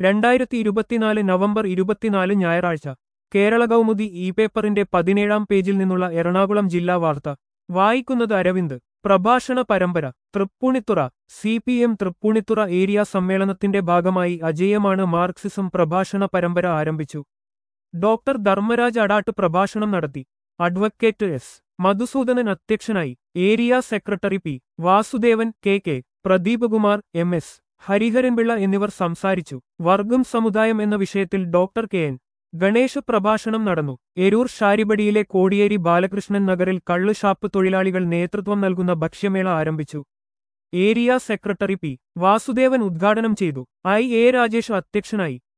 രണ്ടായിരത്തി ഇരുപത്തിനാല് നവംബർ ഇരുപത്തിനാല് ഞായറാഴ്ച കേരള കൗമുദി ഇ പേപ്പറിന്റെ പതിനേഴാം പേജിൽ നിന്നുള്ള എറണാകുളം ജില്ലാ വാർത്ത വായിക്കുന്നത് അരവിന്ദ് പ്രഭാഷണ പരമ്പര Tripunithura C P M Tripunithura area സമ്മേളനത്തിന്റെ ഭാഗമായി അജേയമാണ് മാർക്സിസം പ്രഭാഷണ പരമ്പര ആരംഭിച്ചു ഡോക്ടർ ധർമ്മരാജ് അടാട്ട് പ്രഭാഷണം നടത്തി അഡ്വക്കേറ്റ് എസ് മധുസൂദനൻ അധ്യക്ഷനായി area secretary P Vasudevan K K Pradeepkumar M S Hariharan Pillai എന്നിവർ സംസാരിച്ചു വർഗം സമുദായം എന്ന വിഷയത്തിൽ ഡോക്ടർ കെ എൻ ഗണേശ പ്രഭാഷണം നടന്നു എരൂർ ഷാരിബടിയിലെ കോടിയേരി ബാലകൃഷ്ണൻ നഗറിൽ കള്ള് ഷാപ്പ് തൊഴിലാളികൾ നേതൃത്വം നൽകുന്ന ഭക്ഷ്യമേള ആരംഭിച്ചു ഏരിയ സെക്രട്ടറി പി വാസുദേവൻ ഉദ്ഘാടനം ചെയ്തു ഐ എ രാജേഷ് അധ്യക്ഷനായി